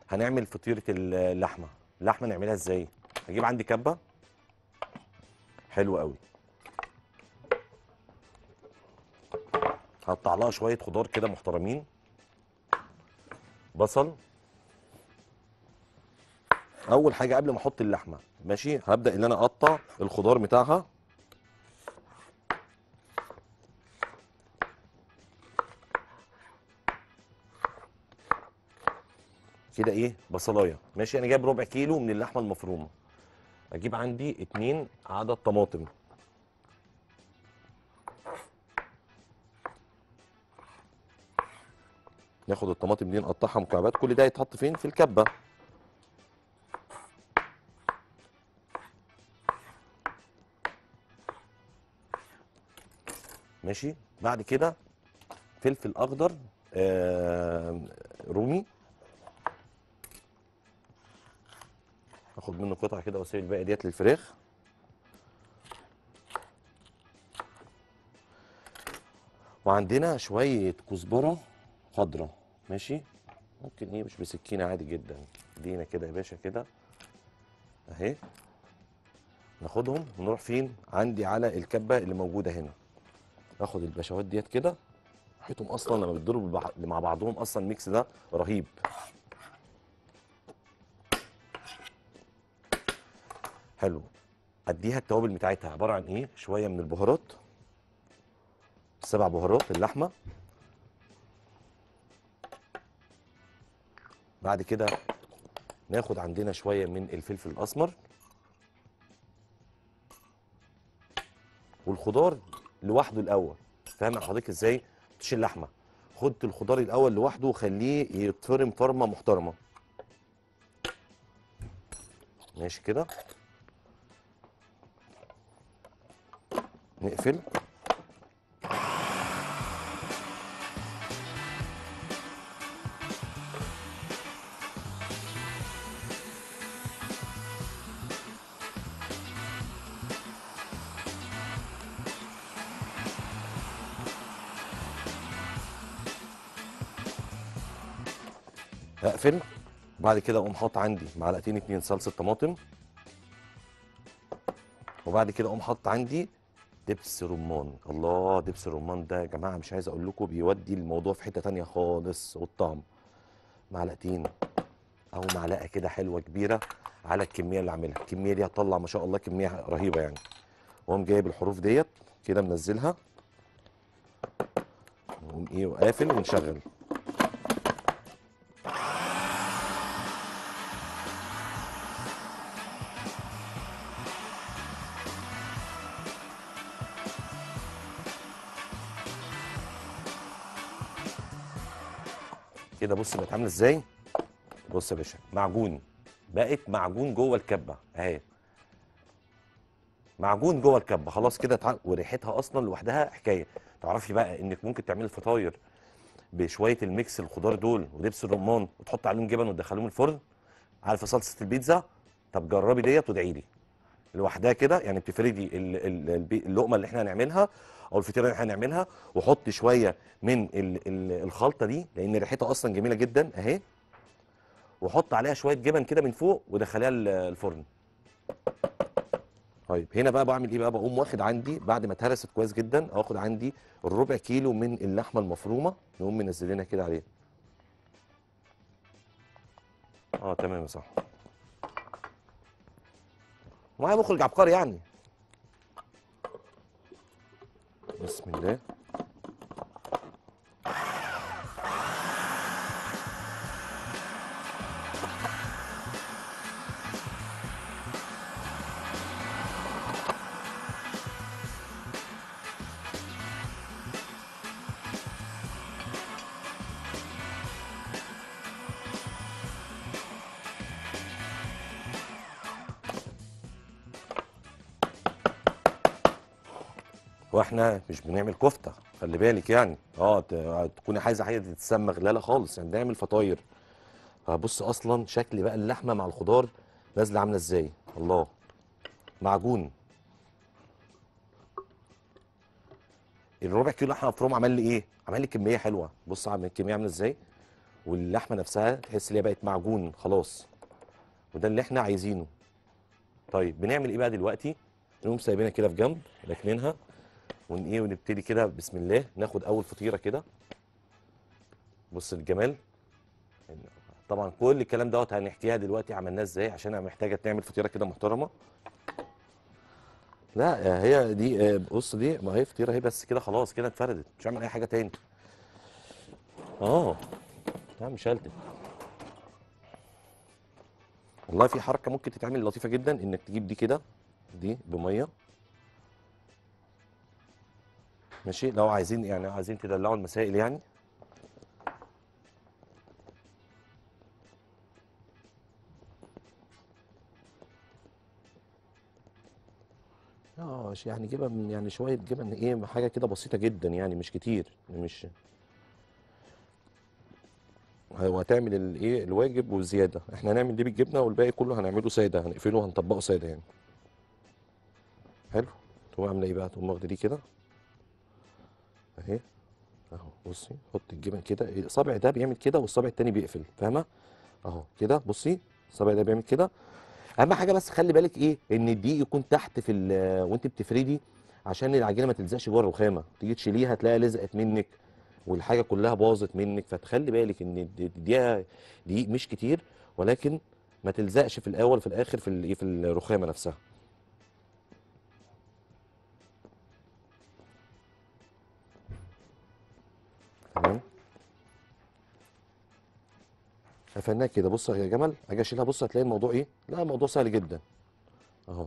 هنعمل فطيره اللحمه اللحمه نعملها ازاي هجيب عندي كبه حلو قوي هقطع لها شويه خضار كده محترمين بصل اول حاجه قبل ما احط اللحمه ماشي هبدا ان انا اقطع الخضار بتاعها كده ايه بصلايه ماشي انا جايب ربع كيلو من اللحمه المفرومه اجيب عندي اتنين عدد طماطم ناخد الطماطم دي نقطعها مكعبات كل ده يتحط فين في الكبه ماشي بعد كده فلفل اخضر آه رومي هاخد منه قطعه كده واسيب الباقي ديت للفراخ وعندنا شويه كزبره خضراء ماشي ممكن ايه مش بسكينه عادي جدا دينا كده يا باشا كده اهي ناخدهم ونروح فين عندي على الكبه اللي موجوده هنا اخد البشوات ديت كده ريحتهم اصلا لما بيتضربوا ببع- مع بعضهم اصلا الميكس ده رهيب حلو اديها التوابل بتاعتها عباره عن ايه شويه من البهارات سبع بهارات اللحمه بعد كده ناخد عندنا شويه من الفلفل الاسمر والخضار لوحده الاول فاهم حضرتك ازاي تشيل اللحمه خد الخضار الاول لوحده وخليه يتفرم فرمه محترمه ماشي كده نقفل هقفل وبعد كده اقوم حاطط عندي معلقتين اتنين صلصه طماطم وبعد كده اقوم حاطط عندي دبس رمان الله دبس الرمان ده يا جماعه مش عايز اقول لكم بيودي الموضوع في حته تانية خالص والطعم معلقتين او معلقه كده حلوه كبيره على الكميه اللي عاملها الكميه دي هتطلع ما شاء الله كميه رهيبه يعني واقوم جايب الحروف ديت كده منزلها ونقوم ايه وقافل ونشغل كده بص بقت عامله ازاي بص يا باشا معجون بقت معجون جوه الكبه اهي معجون جوه الكبه خلاص كده تع... وريحتها اصلا لوحدها حكايه تعرفي بقى انك ممكن تعملي الفطاير بشويه الميكس الخضار دول ودبس الرمان وتحط عليهم جبن وتدخليهم الفرن عارفه صلصه البيتزا طب جربي ديت وادعي لي لوحدها كده يعني بتفردي ال- ال- البي- اللقمه اللي احنا هنعملها او الفطيره اللي احنا هنعملها وحطي شويه من ال- ال- الخلطه دي لان ريحتها اصلا جميله جدا اهي وحط عليها شويه جبن كده من فوق ودخليها ال- الفرن طيب هنا بقى بعمل ايه بقى بقوم واخد عندي بعد ما اتهرست كويس جدا اخد عندي الربع كيلو من اللحمه المفرومه نقوم منزلينها كده عليها اه تمام صح معايا مخرج عبقري يعني بسم الله واحنا مش بنعمل كفته خلي بالك يعني اه ت- تكوني عايزه حاجه تتسمى غلاله خالص يعني بنعمل فطاير فبص اصلا شكل بقى اللحمه مع الخضار نازله عامله ازاي الله معجون الربع كيلو لحمه مفروم عمل لي ايه عمل لي كميه حلوه بص عامل الكميه عامله ازاي واللحمه نفسها تحس ان هي بقت معجون خلاص وده اللي احنا عايزينه طيب بنعمل ايه بقى دلوقتي نقوم سايبينها كده في جنب راكنينها ون ايه ونبتدي كده بسم الله ناخد اول فطيره كده بص الجمال طبعا كل الكلام دوت هنحكيها دلوقتي عملناه ازاي عشان انا محتاجه تعمل فطيره كده محترمه لا آه، هي دي آه، بص دي ما هي فطيره هي بس كده خلاص كده اتفردت مش هعمل اي حاجه تاني اه لا مش هلتت والله في حركه ممكن تتعمل لطيفه جدا انك تجيب دي كده دي بميه ماشي لو عايزين يعني عايزين تدلعوا المسائل يعني اه ش- يعني جبن يعني شويه جبن ايه حاجه كده بسيطه جدا يعني مش كتير مش هو هتعمل الايه الواجب والزياده احنا هنعمل دي بالجبنه والباقي كله هنعمله ساده هنقفله هنطبقه ساده يعني حلو تقوم عامله ايه بقى تقوم واخده دي كده اهي اهو بصي حط الجبن كده الصابع ده بيعمل كده والصابع التاني بيقفل فاهمه اهو كده بصي الصابع ده بيعمل كده اهم حاجه بس خلي بالك ايه ان الدقيق يكون تحت في ال- وانت بتفردي عشان العجينه ما تلزقش جوه الرخامه تيجي تشيليها تلاقيها لزقت منك والحاجه كلها باظت منك فتخلي بالك ان الد- دقيقه دقيق مش كتير ولكن ما تلزقش في الاول وفي الاخر في الايه في الرخامه نفسها تمام قفلناها كده بص يا جمل اجي اشيلها بص هتلاقي الموضوع ايه لا الموضوع سهل جدا اهو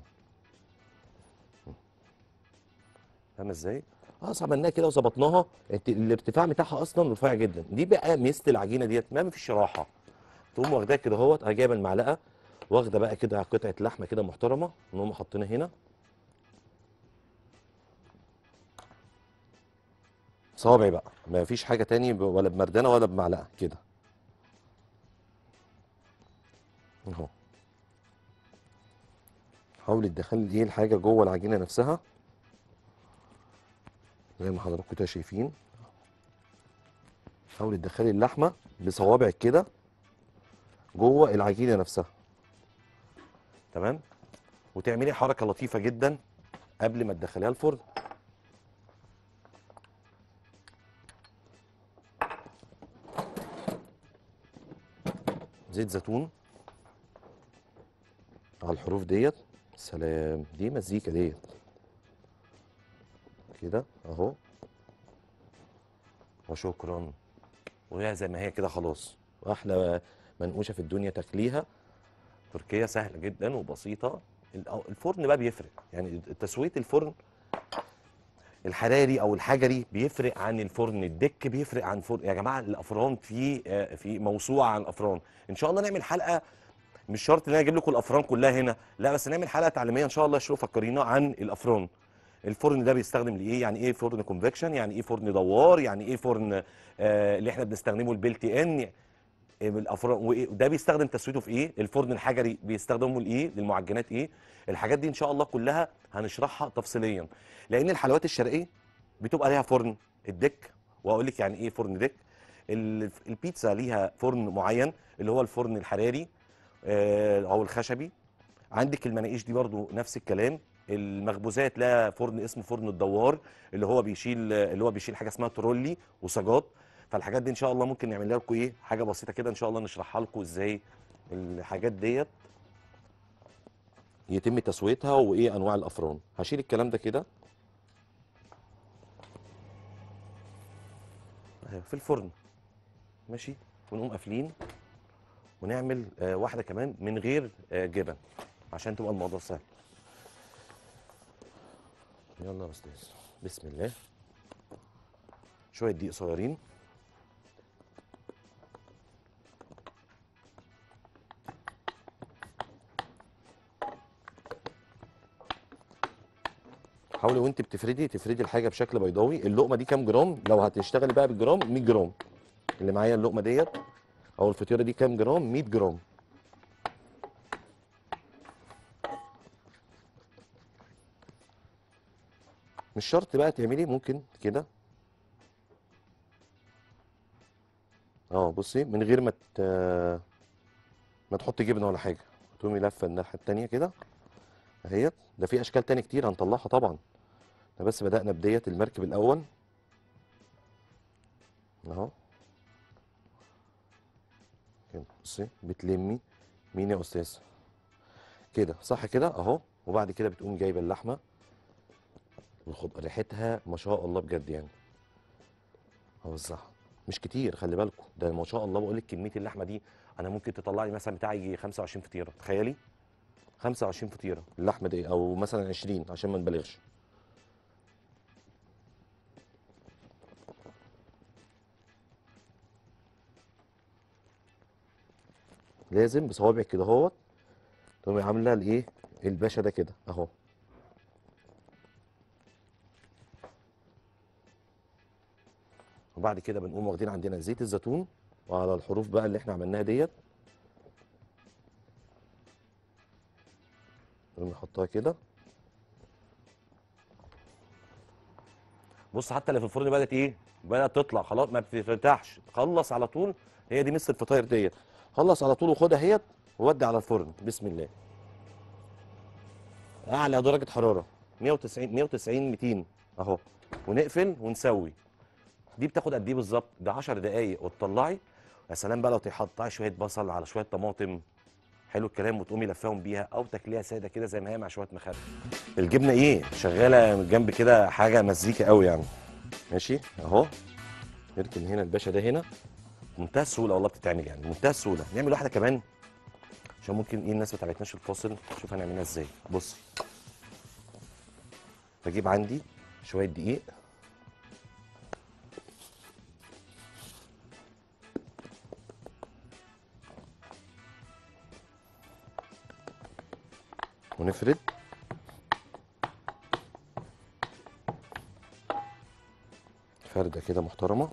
فاهم ازاي خلاص عملناها كده وظبطناها الت- الارتفاع بتاعها اصلا رفيع جدا دي بقى ميزه العجينه ديت ما فيش راحه تقوم واخداها كده اهوت اجي جايبه المعلقه واخده بقى كده قطعه لحمه كده محترمه نقوم حاطينها هنا صوابعي بقى ما فيش حاجه تاني ب- ولا بمردانه ولا بمعلقه كده اهو حاولي تدخلي ايه الحاجه جوه العجينه نفسها زي ما حضراتكم كده شايفين حاولي تدخلي اللحمه بصوابعك كده جوه العجينه نفسها تمام وتعملي حركه لطيفه جدا قبل ما تدخليها الفرن زيت زيتون على الحروف ديت سلام دي مزيكا ديت كده اهو وشكرا وهي زي ما هي كده خلاص واحلى منقوشه في الدنيا تاكليها تركيا سهله جدا وبسيطه ال- الفرن بقى بيفرق يعني تسويه الفرن الحراري او الحجري بيفرق عن الفرن الدك بيفرق عن فرن يا جماعه الافران في آه، في موسوعه عن الافران ان شاء الله نعمل حلقه مش شرط ان انا اجيب لكم الافران كلها هنا لا بس نعمل حلقه تعليميه ان شاء الله شوف فكرينا عن الافران الفرن ده بيستخدم لايه يعني ايه فرن كونفكشن يعني ايه فرن دوار يعني ايه فرن آه اللي احنا بنستخدمه البلتي ان الافران وإيه- وده بيستخدم تسويته في ايه الفرن الحجري بيستخدمه لايه للمعجنات ايه الحاجات دي ان شاء الله كلها هنشرحها تفصيليا لان الحلويات الشرقيه بتبقى ليها فرن الدك واقول لك يعني ايه فرن دك ال- البيتزا ليها فرن معين اللي هو الفرن الحراري آه، او الخشبي عندك المناقيش دي برضو نفس الكلام المخبوزات لها فرن اسمه فرن الدوار اللي هو بيشيل اللي هو بيشيل حاجه اسمها ترولي وسجات فالحاجات دي ان شاء الله ممكن نعمل لكم ايه حاجه بسيطه كده ان شاء الله نشرحها لكم ازاي الحاجات ديت يتم تسويتها وايه انواع الافران هشيل الكلام ده كده أهي في الفرن ماشي ونقوم قافلين ونعمل آه، واحده كمان من غير آه، جبن عشان تبقى الموضوع سهل يلا يا استاذ بسم الله شويه دقيق صغيرين حاولي وانت بتفردي تفردي الحاجه بشكل بيضاوي اللقمه دي كام جرام لو هتشتغلي بقى بالجرام 100 جرام اللي معايا اللقمه ديت او الفطيره دي كام جرام 100 جرام مش شرط بقى تعملي ممكن كده اه بصي من غير ما ت... ما تحط جبنه ولا حاجه تقومي لفه الناحيه التانيه كده اهيت ده في اشكال تاني كتير هنطلعها طبعا احنا بس بدأنا بديت المركب الاول اهو كده بصي بتلمي مين يا استاذ كده صح كده اهو وبعد كده بتقوم جايبه اللحمه والخض ريحتها ما شاء الله بجد يعني اوزعها مش كتير خلي بالكم ده ما شاء الله بقول لك كميه اللحمه دي انا ممكن تطلع لي مثلا بتاع يجي 25 فطيره تخيلي 25 فطيره اللحمه دي او مثلا 20 عشان ما نبالغش لازم بصوابعك كده اهوت تقومي عامله الايه الباشا ده كده اهو وبعد كده بنقوم واخدين عندنا زيت الزيتون وعلى الحروف بقى اللي احنا عملناها ديت نقوم نحطها كده بص حتى اللي في الفرن بدات ايه بدات تطلع خلاص ما بتفتحش خلص على طول هي دي مس الفطاير ديت خلص على طول وخدها اهيت وودي على الفرن بسم الله اعلى درجه حراره 190 190 200 اهو ونقفل ونسوي دي بتاخد قد ايه بالظبط ده 10 دقايق وتطلعي يا سلام بقى لو تحطي شويه بصل على شويه طماطم حلو الكلام وتقومي لفاهم بيها او تاكليها ساده كده زي ما هي مع شويه مخلل الجبنه ايه شغاله من جنب كده حاجه مزيكا قوي يعني ماشي اهو نركن هنا الباشا ده هنا منتهى السهوله والله بتتعمل يعني منتهى السهوله نعمل واحده كمان عشان ممكن ايه الناس ما تابعتناش الفاصل شوف هنعملها ازاي بص بجيب عندي شويه دقيق ونفرد فردة كده محترمة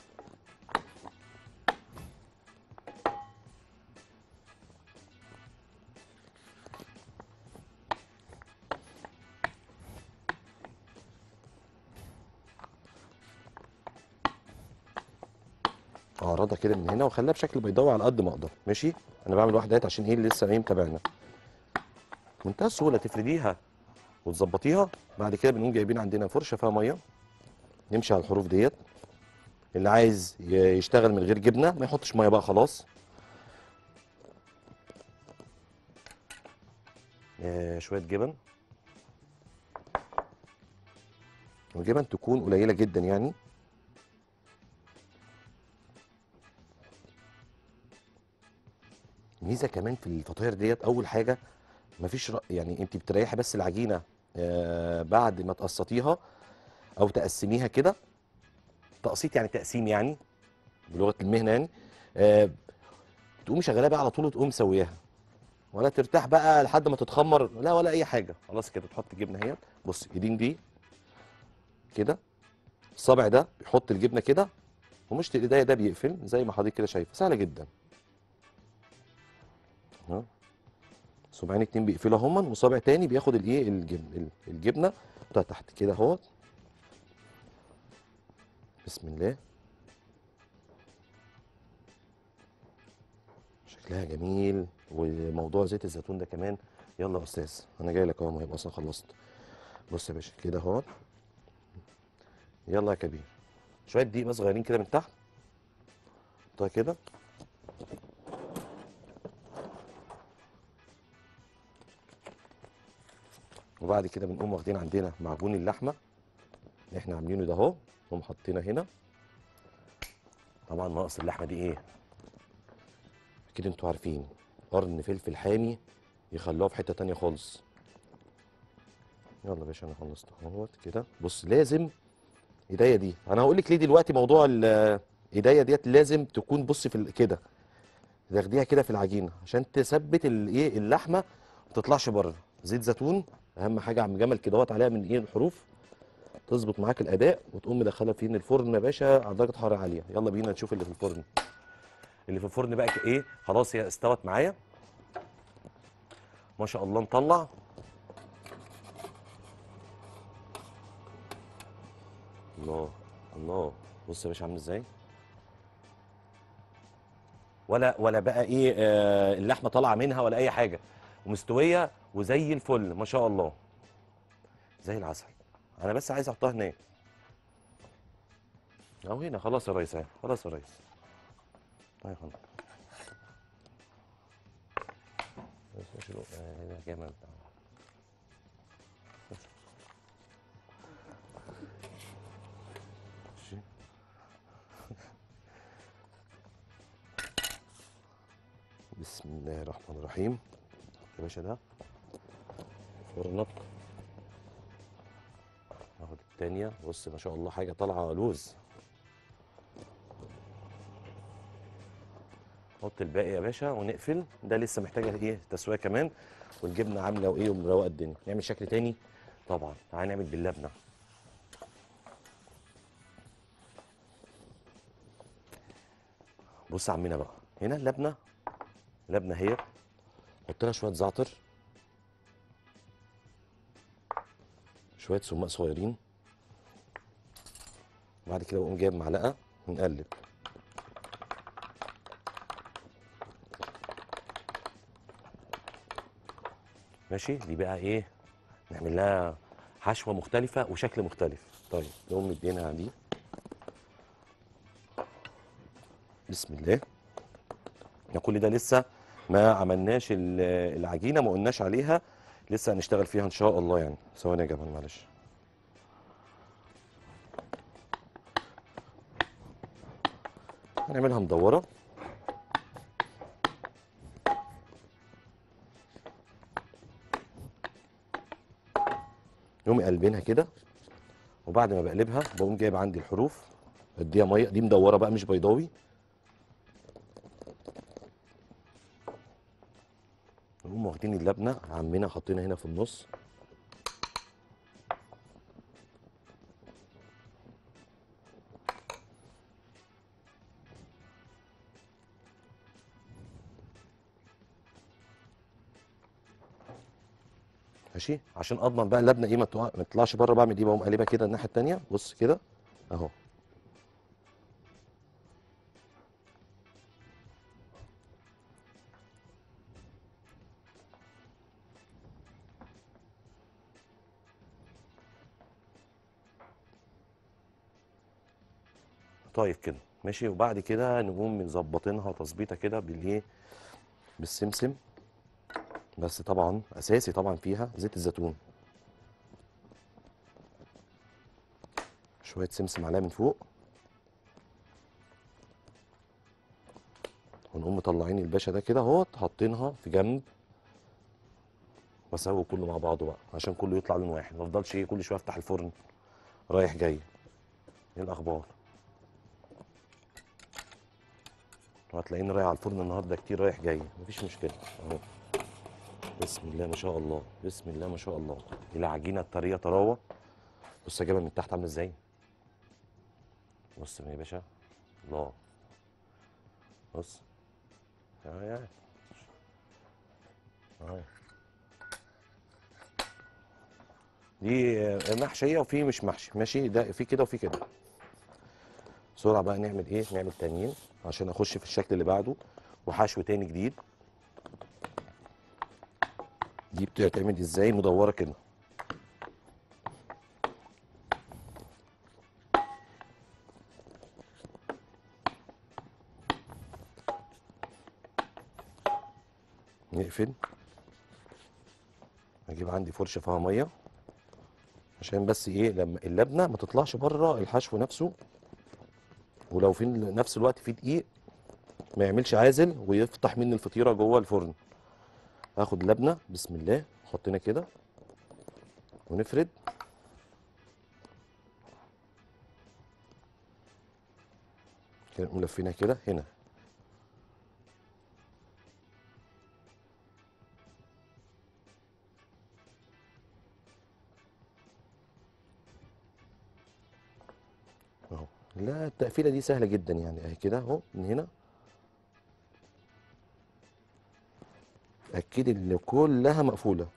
اعرضها كده من هنا واخليها بشكل بيضاوي على قد ما اقدر ماشي انا بعمل واحده ديت عشان ايه اللي لسه ايه متابعنا منتهى السهوله تفرديها وتظبطيها بعد كده بنقوم جايبين عندنا فرشه فيها ميه نمشي على الحروف ديت اللي عايز ي- يشتغل من غير جبنه ما يحطش ميه بقى خلاص آه، شويه جبن والجبن تكون قليله جدا يعني ميزه كمان في الفطاير ديت اول حاجه مفيش ر- يعني انت بتريحي بس العجينه آه، بعد ما تقسطيها او تقسميها كده تقسيط يعني تقسيم يعني بلغه المهنه يعني آه، تقومي شغاله بقى على طول وتقوم مسوياها ولا ترتاح بقى لحد ما تتخمر لا ولا اي حاجه خلاص كده تحط الجبنه اهي بص ايدين دي كده الصابع ده بيحط الجبنه كده ومشط ايديا ده بيقفل زي ما حضرتك كده شايفه سهله جدا اهو صباعين اتنين بيقفلوا هما وصابع تاني بياخد الايه الجبن الجبنه بتاع تحت كده اهوت بسم الله شكلها جميل وموضوع زيت الزيتون ده كمان يلا يا استاذ انا جاي لك اهو ما يبقى اصلا خلصت بص يا باشا كده اهوت يلا يا كبير شويه دقيق بس صغيرين كده من تحت حطها كده وبعد كده بنقوم واخدين عندنا معجون اللحمه اللي احنا عاملينه ده اهو نقوم حاطينه هنا طبعا ناقص اللحمه دي ايه اكيد انتوا عارفين قرن فلفل حامي يخلوها في حته تانية خالص يلا يا باشا انا خلصت اهوت كده بص لازم ايديا دي انا هقول لك ليه دلوقتي موضوع ال- ايديا ديت لازم تكون بص في ال- كده تاخديها كده في العجينه عشان تثبت الايه اللحمه ما تطلعش بره زيت زيتون اهم حاجه عم جمل كده وقت عليها من ايه الحروف تظبط معاك الاداء وتقوم مدخلها فين الفرن يا باشا على درجه حراره عاليه يلا بينا نشوف اللي في الفرن اللي في الفرن بقى ك- ايه خلاص هي استوت معايا ما شاء الله نطلع الله الله بص يا باشا عامل ازاي ولا ولا بقى ايه آه اللحمه طالعه منها ولا اي حاجه ومستويه وزي الفل ما شاء الله زي العسل انا بس عايز احطها هناك اهو هنا خلاص يا ريس اهي خلاص يا ريس طيب خلاص بس مش له- آه، هنا جامد بس. ماشي. بسم الله الرحمن الرحيم يا باشا ده فرنك ناخد التانية بص ما شاء الله حاجة طالعة لوز نحط الباقي يا باشا ونقفل ده لسه محتاجة ايه تسوية كمان والجبنة عاملة وايه ومروقة الدنيا نعمل شكل تاني طبعا تعالى نعمل باللبنة بص يا عمنا بقى هنا اللبنة لبنة اهي حط لها شوية زعتر شوية سماق صغيرين بعد كده بقوم جايب معلقة ونقلب ماشي دي بقى ايه نعمل لها حشوة مختلفة وشكل مختلف طيب نقوم مدينا دي بسم الله احنا كل ده لسه ما عملناش ال- العجينة ما قلناش عليها لسه هنشتغل فيها ان شاء الله يعني ثواني يا جماعة معلش هنعملها مدورة نقوم قلبينها كده وبعد ما بقلبها بقوم جايب عندي الحروف اديها ميه دي مدوره بقى مش بيضاوي نقوم واخدين اللبنه عاملينها حاطينها هنا في النص ماشي عشان اضمن بقى اللبنه ايه ما تقع- ما تطلعش بره بعمل دي بقوم قلبها كده الناحيه التانيه بص كده اهو طيب كده ماشي وبعد كده نقوم مظبطينها تظبيطه كده بالايه بالسمسم بس طبعا اساسي طبعا فيها زيت الزيتون شويه سمسم عليها من فوق ونقوم مطلعين الباشا ده كده اهوت حاطينها في جنب واسوي كله مع بعضه بقى عشان كله يطلع لون واحد ما افضلش ايه كل شويه افتح الفرن رايح جاي ايه الاخبار وهتلاقيني رايح على الفرن النهارده كتير رايح جاي مفيش مشكله اهو بسم الله ما شاء الله بسم الله ما شاء الله العجينه الطريه طراوه بص جايبها من تحت عامله ازاي بص يا باشا الله بص اه يعني اه دي آه، محشيه وفي مش محشي ماشي ده في كده وفي كده بسرعه بقى نعمل ايه نعمل تانيين عشان اخش في الشكل اللي بعده وحشو تاني جديد دي بتتعمل ازاي مدوره كده نقفل اجيب عندي فرشه فيها ميه عشان بس ايه لما اللبنه ما تطلعش بره الحشو نفسه ولو في نفس الوقت في دقيق ما يعملش عازل ويفتح مني الفطيره جوه الفرن هاخد لبنه بسم الله حطينا كده ونفرد كده ملفينها كده هنا اهو لا التقفيله دي سهله جدا يعني اهي كده اهو من هنا اكدي ان كلها مقفوله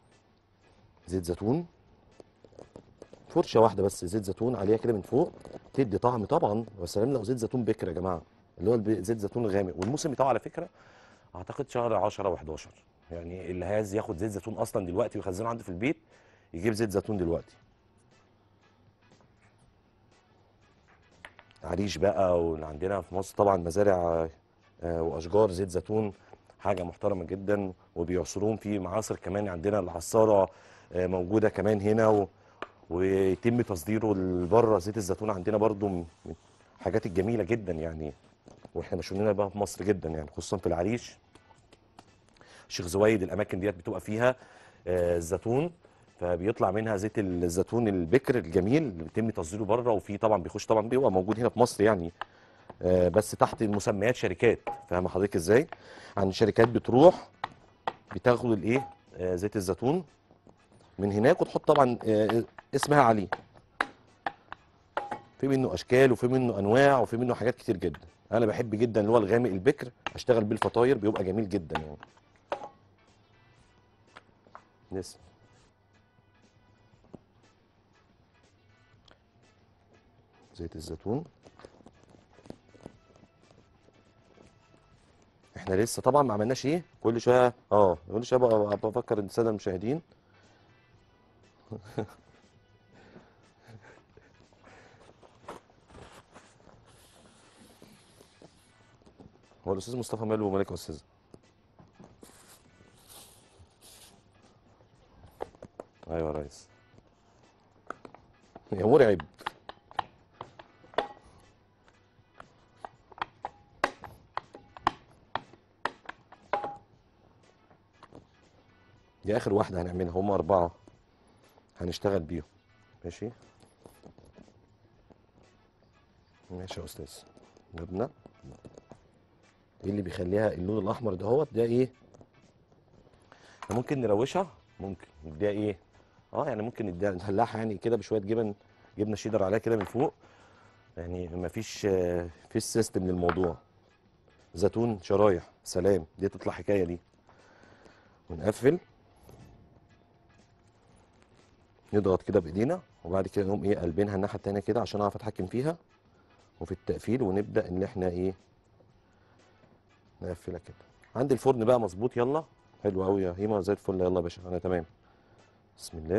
زيت زيتون فرشه واحده بس زيت زيتون عليها كده من فوق تدي طعم طبعا وسلام لو زيت زيتون بكر يا جماعه اللي هو الب- زيت زيتون غامق والموسم بتاعه على فكره اعتقد شهر 10 و11 يعني اللي عايز ياخد زيت زيتون اصلا دلوقتي ويخزنه عنده في البيت يجيب زيت زيتون دلوقتي عريش بقى واللي عندنا في مصر طبعا مزارع آه، واشجار زيت زيتون حاجه محترمه جدا وبيعصروهم في معاصر كمان عندنا العصاره آه، موجوده كمان هنا و... ويتم تصديره لبره زيت الزيتون عندنا برضو من من الحاجات الجميله جدا يعني واحنا مشهورين بقى في مصر جدا يعني خصوصا في العريش شيخ زويد الاماكن ديت بتبقى فيها آه، الزيتون فبيطلع منها زيت الزيتون البكر الجميل اللي بيتم تصديره بره وفي طبعا بيخش طبعا بيبقى موجود هنا في مصر يعني آه، بس تحت مسميات شركات فاهم حضرتك ازاي عن شركات بتروح بتاخد الايه آه، زيت الزيتون من هناك وتحط طبعا آه، اسمها عليه في منه اشكال وفي منه انواع وفي منه حاجات كتير جدا انا بحب جدا اللي هو الغامق البكر اشتغل بيه الفطاير بيبقى جميل جدا يعني نسمع زيت الزيتون احنا لسه طبعا ما عملناش ايه كل شويه اه كل شويه بقى بقى بفكر الساده المشاهدين هو الاستاذ مصطفى ماله ومالك يا استاذ ايوه يا ريس يا مرعب دي اخر واحده هنعملها هم اربعه هنشتغل بيهم ماشي ماشي يا استاذ جبنه ايه اللي بيخليها اللون الاحمر دهوت ده ايه إحنا ممكن نروشها ممكن نديها ايه اه يعني ممكن نديها نهلعها يعني كده بشويه جبن جبنه شيدر عليها كده من فوق يعني مفيش آه، فيش سيستم للموضوع زيتون شرايح سلام دي تطلع حكايه دي ونقفل نضغط كده بايدينا وبعد كده نقوم ايه قلبينها الناحيه التانيه كده عشان اعرف اتحكم فيها وفي التقفيل ونبدا ان احنا ايه نقفلها كده عندي الفرن بقى مظبوط يلا حلو قوي يا هيما زي الفل يلا يا باشا انا تمام بسم الله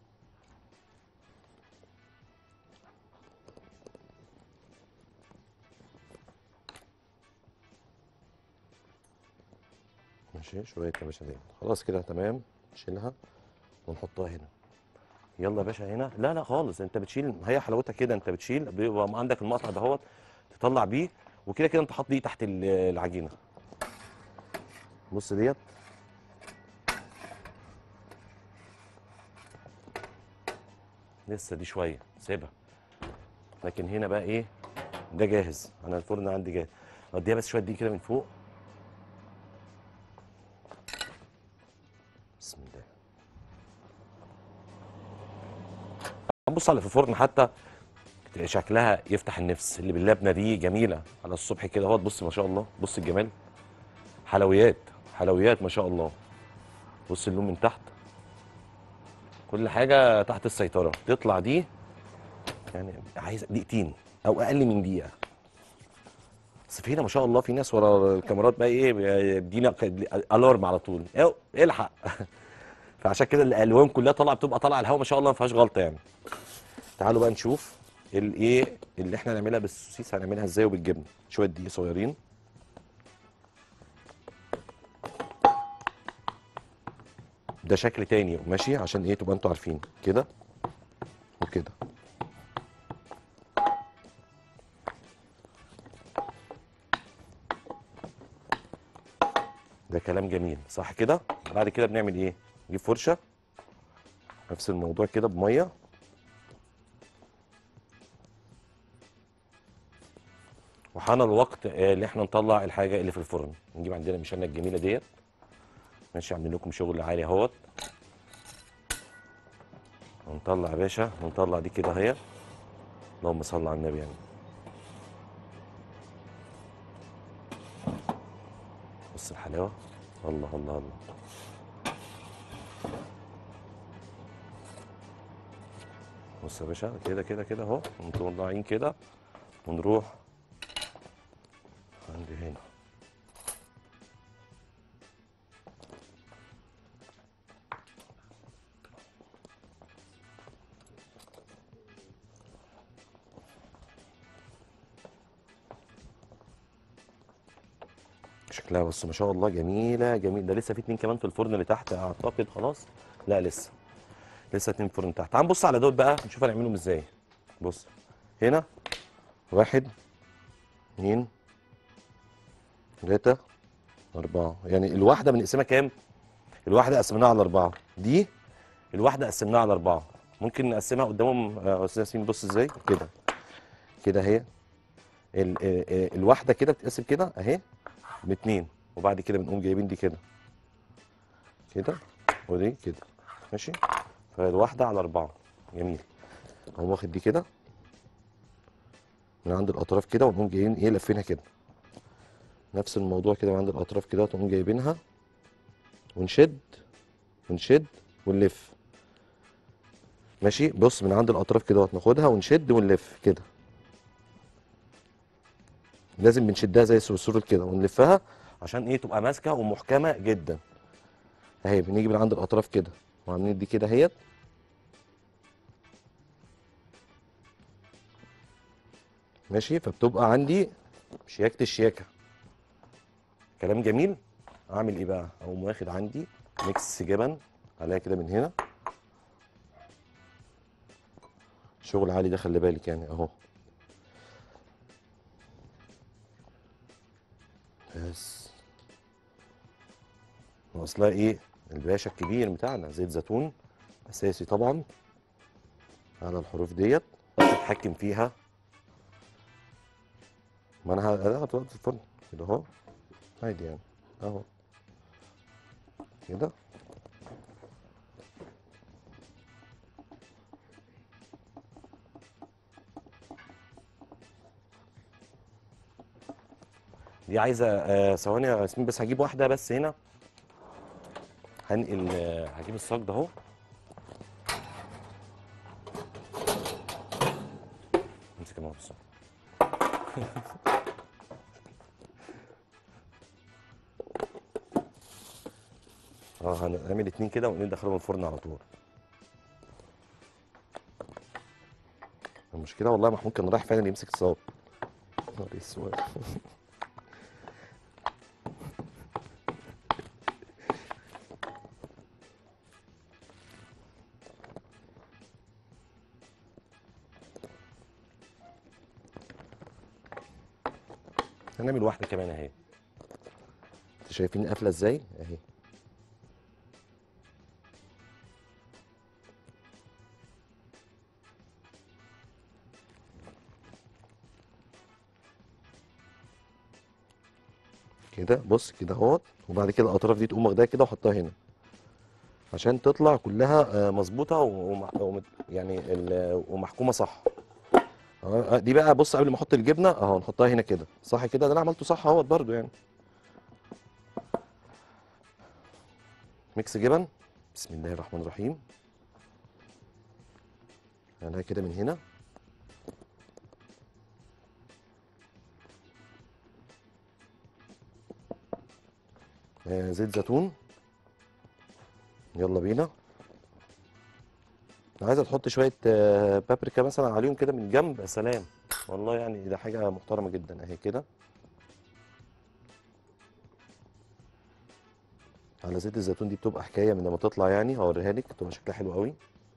ماشي شويه يا باشا دي خلاص كده تمام نشيلها ونحطها هنا يلا يا باشا هنا لا لا خالص انت بتشيل هي حلاوتها كده انت بتشيل بيبقى عندك المقطع دهوت تطلع بيه وكده كده انت حاطط دي تحت ال- العجينه بص ديت لسه دي شويه سيبها لكن هنا بقى ايه ده جاهز انا الفرن عندي جاهز اديها بس شويه دي كده من فوق بسم الله بص على في الفرن حتى شكلها يفتح النفس اللي باللبنه دي جميله على الصبح كده اهوت بص ما شاء الله بص الجمال حلويات حلويات ما شاء الله بص اللون من تحت كل حاجه تحت السيطره تطلع دي يعني عايز دقيقتين او اقل من دقيقه بس في هنا ما شاء الله في ناس ورا الكاميرات بقى ايه بيدينا الارم على طول ايوه الحق فعشان كده الالوان كلها طالعه بتبقى طالعه الهواء ما شاء الله ما فيهاش غلطه يعني تعالوا بقى نشوف الايه اللي احنا هنعملها بالسوسيس هنعملها ازاي وبالجبنه شويه دقيق صغيرين ده شكل تاني ماشي عشان ايه تبقى انتوا عارفين كده وكده ده كلام جميل صح كده بعد كده بنعمل ايه نجيب فرشه نفس الموضوع كده بميه وحان الوقت آه، اللي احنا نطلع الحاجه اللي في الفرن نجيب عندنا مشانه الجميله ديت ماشي عاملين لكم شغل عالي اهوت ونطلع يا باشا ونطلع دي كده اهي اللهم صل على النبي يعني بص الحلاوه الله الله الله بص يا باشا كده كده كده اهو مطلعين كده ونروح عند هنا شكلها بص ما شاء الله جميله جميل ده لسه في اتنين كمان في الفرن اللي تحت اعتقد خلاص لا لسه لسه اتنين في الفرن تحت تعال نبص على دول بقى نشوف هنعملهم ازاي بص هنا واحد اتنين تلاتة أربعة يعني الواحدة بنقسمها كام؟ الواحدة قسمناها على أربعة دي الواحدة قسمناها على أربعة ممكن نقسمها قدامهم آه، أستاذ ياسمين بص ازاي كده كده اهي ال- آه، آه، الواحدة كده بتتقسم كده اهي باتنين وبعد كده بنقوم جايبين دي كده كده ودي كده ماشي فالواحدة على أربعة جميل أقوم واخد دي كده من عند الأطراف كده ونقوم جايين إيه لافينها كده نفس الموضوع كده من عند الأطراف كده ونقوم جايبينها ونشد ونشد ونلف ماشي بص من عند الأطراف كده ناخدها ونشد ونلف كده لازم بنشدها زي السرسور كده ونلفها عشان ايه تبقى ماسكه ومحكمه جدا اهي بنيجي من عند الاطراف كده وعاملين دي كده اهيت ماشي فبتبقى عندي شياكه الشياكه كلام جميل اعمل ايه بقى اقوم واخد عندي ميكس جبن عليها كده من هنا شغل عالي ده خلي بالك يعني اهو بس واصلها ايه الباشا الكبير بتاعنا زيت زيتون اساسي طبعا على الحروف ديت تتحكم فيها ما انا ه- هحطها في الفرن كده اهو عادي يعني اهو كده دي عايزه آه، ثواني يا ياسمين بس هجيب واحده بس هنا هنقل آه، هجيب الصاج ده اهو امسك يا ماما الصاج اه هنعمل اتنين كده وندخلهم الفرن على طول المشكله والله محمود كان رايح فعلا يمسك الصاج نهار اسود هنعمل واحده كمان اهي انتوا شايفين قافله ازاي اهي كده بص كده اهوت وبعد كده الاطراف دي تقوم واخداها كده وحطها هنا عشان تطلع كلها آه، مظبوطه ومح- ومت- يعني ال- ومحكومه صح آه، دي بقى بص قبل ما احط الجبنه اهو نحطها هنا كده صح كده ده انا عملته صح اهوت برضو يعني ميكس جبن بسم الله الرحمن الرحيم يعني كده من هنا آه، زيت زيتون يلا بينا عايزه تحط شويه آه، بابريكا مثلا عليهم كده من جنب يا سلام والله يعني ده حاجه محترمه جدا اهي كده على زيت الزيتون دي بتبقى حكايه من لما تطلع يعني هوريها لك بتبقى شكلها حلو قوي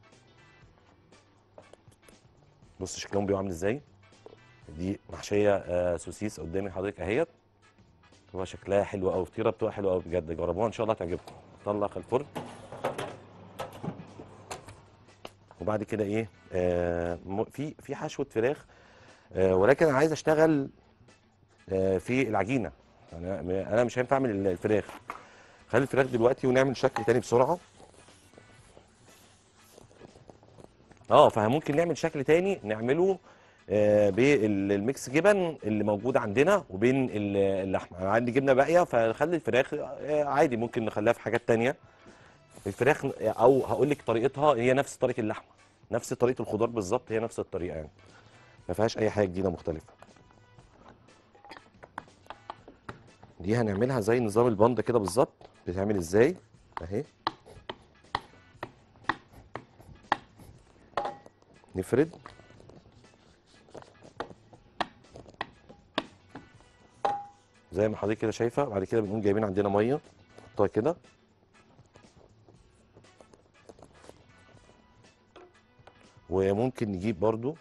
بص شكلهم بيبقى عامل ازاي دي محشيه آه، سوسيس قدامي حضرتك اهيت بتبقى شكلها حلو قوي فطيره بتبقى حلوه قوي بجد جربوها ان شاء الله تعجبكم طلع في الفرن وبعد كده ايه آه م- في في حشوه فراخ آه ولكن انا عايز اشتغل آه في العجينه انا انا مش هينفع اعمل الفراخ خلي الفراخ دلوقتي ونعمل شكل تاني بسرعه اه فممكن نعمل شكل تاني نعمله آه بالميكس جبن اللي موجود عندنا وبين ال- اللحمه انا عندي جبنه باقيه فخلي الفراخ آه عادي ممكن نخليها في حاجات تانية الفراخ او هقول لك طريقتها هي نفس طريقه اللحمه نفس طريقه الخضار بالظبط هي نفس الطريقه يعني ما فيهاش اي حاجه جديده مختلفه دي هنعملها زي نظام البند كده بالظبط بتعمل ازاي اهي نفرد زي ما حضرتك كده شايفه بعد كده بنقوم جايبين عندنا ميه نحطها كده وممكن نجيب برضو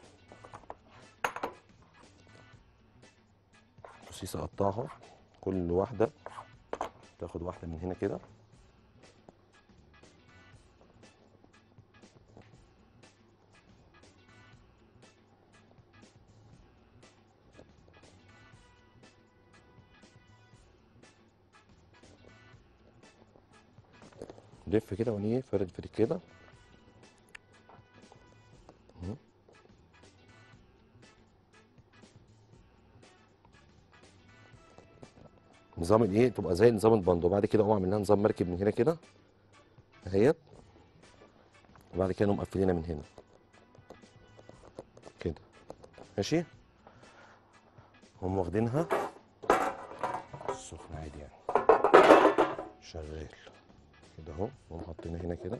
سوسيس اقطعها كل واحده تاخد واحده من هنا كده لف كده ونيه فرد فرد كده اهو. نظام الايه تبقى زي نظام البندو وبعد كده اقوم اعمل لها نظام مركب من هنا كده اهيت وبعد كده نقوم مقفلينها من هنا كده ماشي هم واخدينها السخن عادي يعني شغال كده اهو نقوم حاطينها هنا كده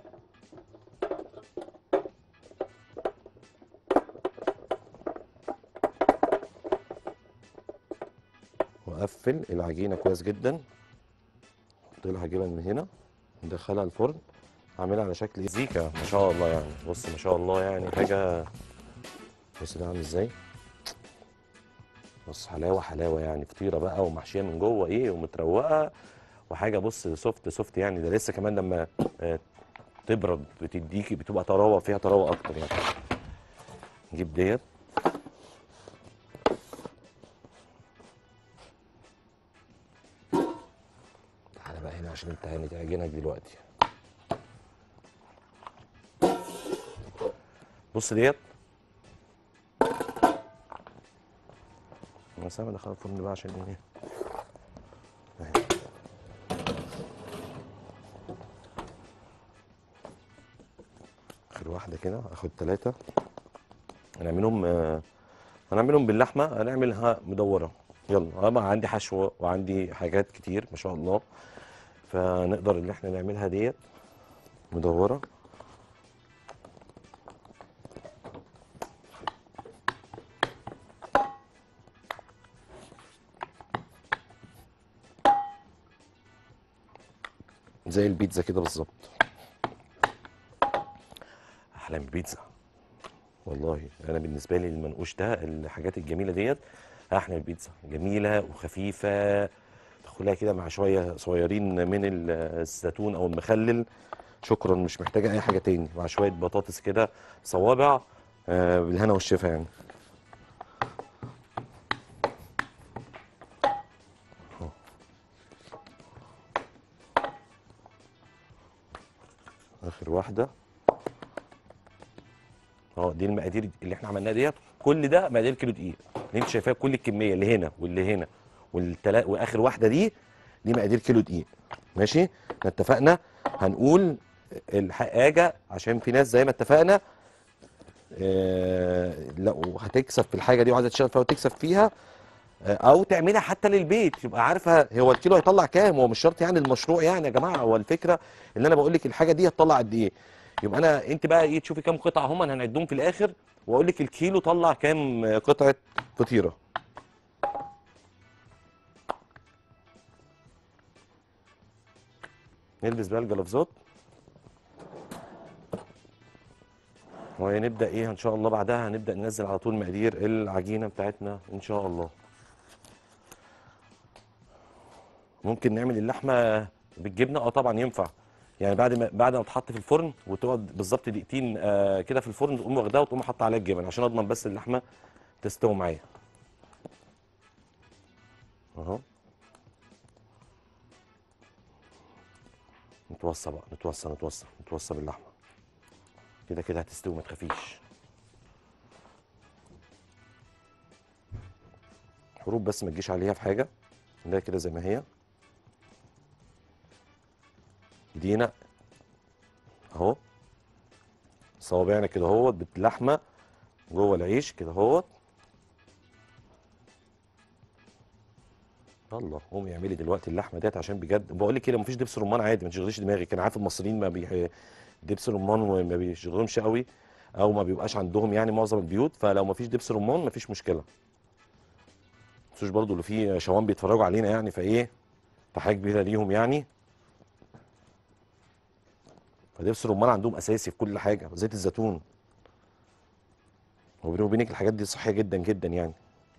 واقفل العجينه كويس جدا احط لها جبن من هنا ندخلها الفرن اعملها على شكل زيكا ما شاء الله يعني بص ما شاء الله يعني حاجه بص ده عامل ازاي بص حلاوه حلاوه يعني فطيره بقى ومحشيه من جوه ايه ومتروقه وحاجه بص سوفت سوفت يعني ده لسه كمان لما آه، تبرد بتديكي بتبقى طراوه فيها طراوه اكتر يعني نجيب ديت تعالى بقى هنا عشان انت هنتعجنك دلوقتي بص ديت انا سامع دخل الفرن بقى عشان ايه اهي. اخر واحده كده اخد ثلاثه هنعملهم آه، هنعملهم باللحمه هنعملها مدوره يلا انا عندي حشوه وعندي حاجات كتير ما شاء الله فنقدر ان احنا نعملها ديت مدوره زي البيتزا كده بالظبط احلى من البيتزا والله انا بالنسبه لي المنقوش ده الحاجات الجميله ديت احلى من البيتزا جميله وخفيفه تاكلها كده مع شويه صغيرين من ال- الزيتون او المخلل شكرا مش محتاجه اي حاجه تاني مع شويه بطاطس كده صوابع آه، بالهنا والشفا يعني أهو. اخر واحده اه دي المقادير اللي احنا عملناها ديت كل ده مقادير كيلو دقيق اللي انت شايفاها كل الكميه اللي هنا واللي هنا والتلا... واخر واحده دي دي مقادير كيلو دقيق ماشي احنا اتفقنا هنقول الحاجه عشان في ناس زي ما اتفقنا آه لو هتكسب في الحاجه دي وعايزه تشتغل فيها وتكسب فيها آه، او تعملها حتى للبيت يبقى عارفه هو الكيلو هيطلع كام هو مش شرط يعني المشروع يعني يا جماعه هو الفكره ان انا بقول لك الحاجه دي هتطلع قد ايه يبقى انا انت بقى ايه تشوفي كام قطعه هم انا هنعدهم في الاخر واقول لك الكيلو طلع كام آه، قطعه فطيره نلبس بقى الجلافزات ونبدا ايه ان شاء الله بعدها هنبدا ننزل على طول مقادير العجينه بتاعتنا ان شاء الله ممكن نعمل اللحمه بالجبنه اه طبعا ينفع يعني بعد ما بعد ما تحط في الفرن وتقعد بالظبط دقيقتين آه كده في الفرن تقوم واخداها وتقوم حاطه عليها الجبن عشان اضمن بس اللحمه تستوي معايا اهو نتوصى بقى نتوصى نتوصى نتوصى باللحمه كده كده هتستوي ما تخافيش حروب بس ما تجيش عليها في حاجه نلاقيها كده زي ما هي ايدينا اهو صوابعنا كده اهوت باللحمه جوه العيش كده اهوت الله قومي اعملي دلوقتي اللحمه ديت عشان بجد بقول لك كده مفيش دبس رمان عادي ما تشغليش دماغك انا عارف المصريين ما بي دبس رمان ما بيشغلهمش قوي او ما بيبقاش عندهم يعني معظم البيوت فلو ما فيش دبس رمان ما فيش مشكله مش برضو اللي فيه شوام بيتفرجوا علينا يعني فايه تحيه كبيره ليهم يعني فدبس الرمان عندهم اساسي في كل حاجه زيت الزيتون وبيني وبينك الحاجات دي صحيه جدا جدا يعني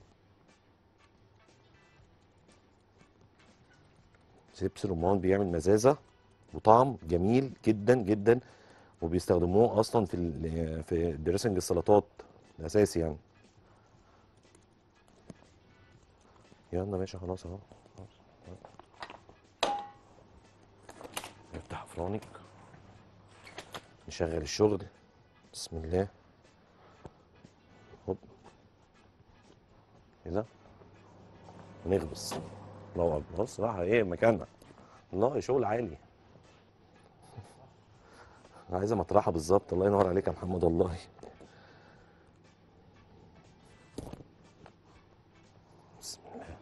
دبس الرمان بيعمل مزازه وطعم جميل جدا جدا وبيستخدموه اصلا في ال- في دريسنج السلطات اساسي يعني يلا ماشي خلاص اهو خلاص. نفتح فرانك نشغل الشغل بسم الله هوب كده ونخبز الله اكبر بص راح ايه مكاننا الله شغل عالي انا عايزه مطرحه بالظبط الله ينور عليك يا محمد والله بسم الله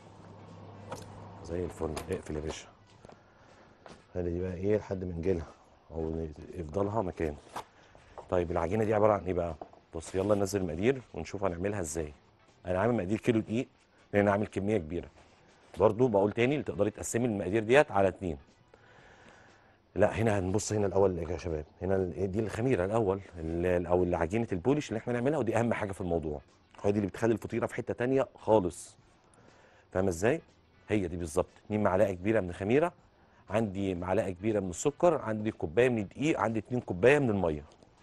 زي الفل اقفل يا باشا خلي دي بقى ايه لحد ما نجيلها او يفضلها مكان طيب العجينه دي عباره عن ايه بقى بص يلا ننزل المقادير ونشوف هنعملها ازاي انا عامل مقادير كيلو دقيق لان انا عامل كميه كبيره برضو بقول تاني اللي تقدري تقسمي المقادير ديت على اتنين لا هنا هنبص هنا الاول يا شباب هنا ال- دي الخميره الاول ال- او عجينه البولش اللي احنا نعملها ودي اهم حاجه في الموضوع هي دي اللي بتخلي الفطيره في حته تانية خالص فاهمه ازاي هي دي بالظبط 2 معلقه كبيره من الخميره عندي معلقه كبيره من السكر عندي كوبايه من الدقيق عندي 2 كوبايه من الميه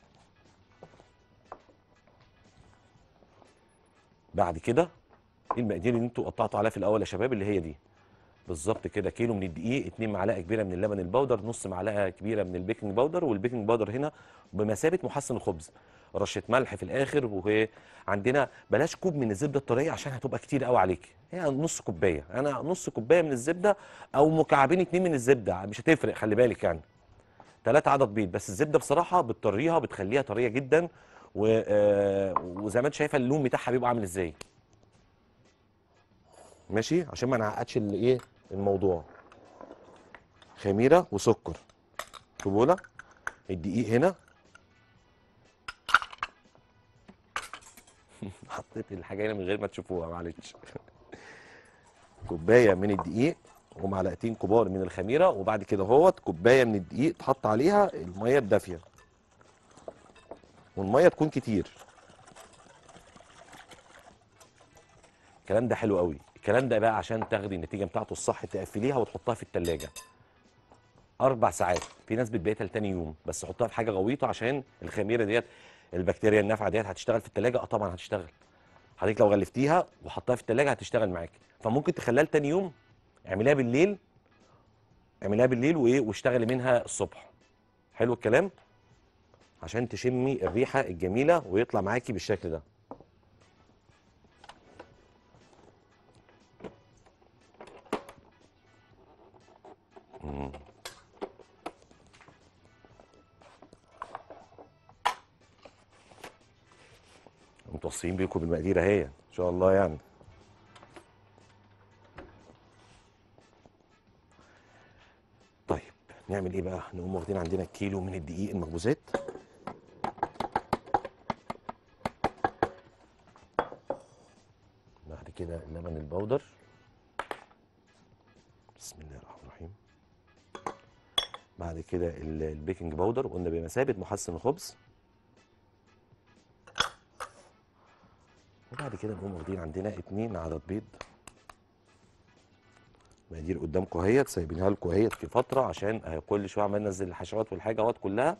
بعد كده المقادير اللي انتوا قطعتوا عليها في الاول يا شباب اللي هي دي بالظبط كده كيلو من الدقيق 2 معلقه كبيره من اللبن البودر نص معلقه كبيره من البيكنج باودر والبيكنج باودر هنا بمثابه محسن الخبز رشه ملح في الاخر وعندنا بلاش كوب من الزبده الطريه عشان هتبقى كتير قوي عليك هي يعني نص كوبايه انا نص كوبايه من الزبده او مكعبين اتنين من الزبده مش هتفرق خلي بالك يعني ثلاثة عدد بيض بس الزبده بصراحه بتطريها بتخليها طريه جدا و... آه، وزي ما انت شايفه اللون بتاعها بيبقى عامل ازاي ماشي عشان ما نعقدش الايه الموضوع خميره وسكر في بوله الدقيق هنا حطيت الحاجه هنا من غير ما تشوفوها معلش كوبايه من الدقيق ومعلقتين كبار من الخميره وبعد كده اهوت كوبايه من الدقيق تحط عليها الميه الدافيه والميه تكون كتير الكلام ده حلو قوي الكلام ده بقى عشان تاخدي النتيجه بتاعته الصح تقفليها وتحطها في التلاجة اربع ساعات في ناس بتبيتها لتاني يوم بس حطها في حاجه غويطه عشان الخميره ديت البكتيريا النافعه ديت هتشتغل في التلاجة اه طبعا هتشتغل حضرتك لو غلفتيها وحطها في التلاجة هتشتغل معاكي فممكن تخليها لتاني يوم اعمليها بالليل اعمليها بالليل وايه واشتغلي منها الصبح حلو الكلام عشان تشمي الريحه الجميله ويطلع معاكي بالشكل ده مم. متوصيين بيكم بالمقادير اهي ان شاء الله يعني طيب نعمل ايه بقى نقوم واخدين عندنا كيلو من الدقيق المخبوزات بعد كده اللبن البودر بسم الله الرحمن الرحيم بعد كده ال- البيكنج باودر قلنا بمثابه محسن الخبز وبعد كده نقوم واخدين عندنا اتنين عدد بيض مقادير قدامكم اهيت سايبينها لكم اهيت في فتره عشان آه، كل شويه عمال ننزل الحشوات والحاجات كلها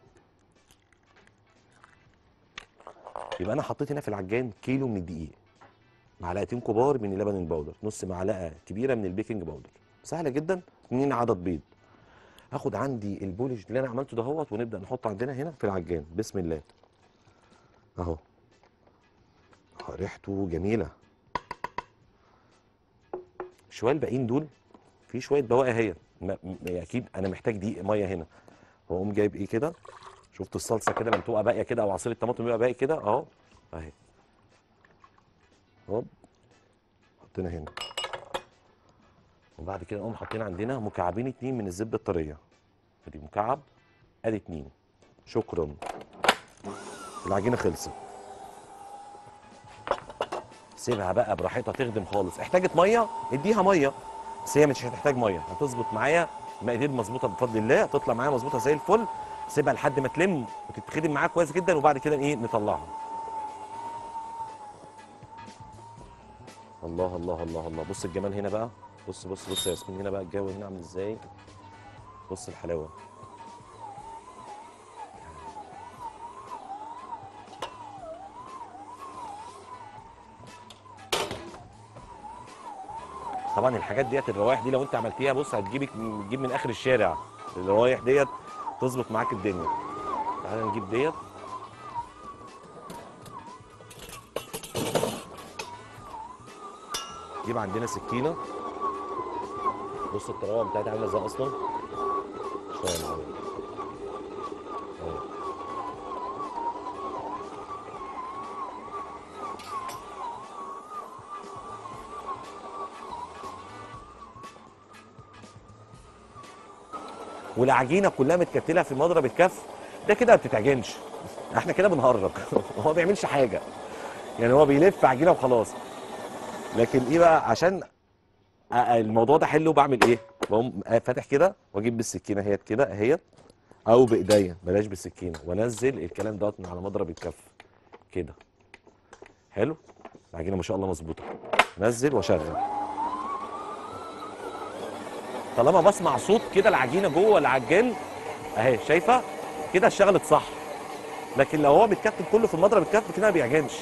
يبقى انا حطيت هنا في العجان كيلو من الدقيق معلقتين كبار من اللبن البودر نص معلقه كبيره من البيكنج باودر سهله جدا اتنين عدد بيض هاخد عندي البولش اللي انا عملته دهوت ونبدا نحطه عندنا هنا في العجان بسم الله اهو آه، ريحته جميله شويه الباقيين دول في شويه بواقي اهي ما- م- اكيد انا محتاج دقيق ميه هنا واقوم جايب ايه كده شفتوا الصلصه كده لما تبقى باقيه كده او عصير الطماطم يبقى باقي كده اهو اهي هوب حطينا هنا وبعد كده نقوم حاطين عندنا مكعبين اتنين من الزبده الطريه ادي مكعب ادي اتنين شكرا العجينه خلصت سيبها بقى براحتها تخدم خالص احتاجت ميه اديها ميه بس هي مش هتحتاج ميه هتظبط معايا مقادير مظبوطه بفضل الله تطلع معايا مظبوطه زي الفل سيبها لحد ما تلم وتتخدم معاك كويس جدا وبعد كده ايه نطلعها الله الله الله الله بص الجمال هنا بقى بص بص بص يا ياسمين هنا بقى الجو هنا عامل ازاي بص الحلاوه طبعا الحاجات ديت الروايح دي لو انت عملتيها بص هتجيبك تجيب من اخر الشارع الروايح ديت تظبط معاك الدنيا تعالى نجيب ديت نجيب عندنا سكينه بص الطراوه بتاعتها عامله ازاي اصلا شويه معايا. اهي. والعجينه كلها متكتله في مضرب الكف ده كده ما بتتعجنش احنا كده بنهرج هو ما بيعملش حاجه يعني هو بيلف عجينه وخلاص لكن ايه بقى عشان أ- الموضوع ده حلو بعمل ايه بقوم فاتح كده واجيب بالسكينه اهيت كده اهيت او بايديا بلاش بالسكينه وانزل الكلام دوت من على مضرب الكف كده حلو العجينه ما شاء الله مظبوطه نزل واشغل طالما بسمع صوت كده العجينه جوه العجان اهي شايفه كده اشتغلت صح لكن لو هو متكتل كله في المضرب الكف كده ما بيعجنش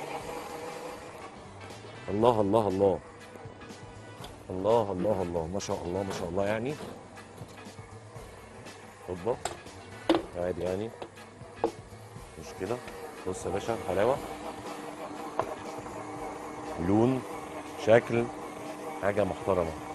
الله الله الله الله الله الله ما شاء الله ما شاء الله يعني اوبا عادي يعني مش كده بص يا باشا حلاوه لون شكل حاجه محترمه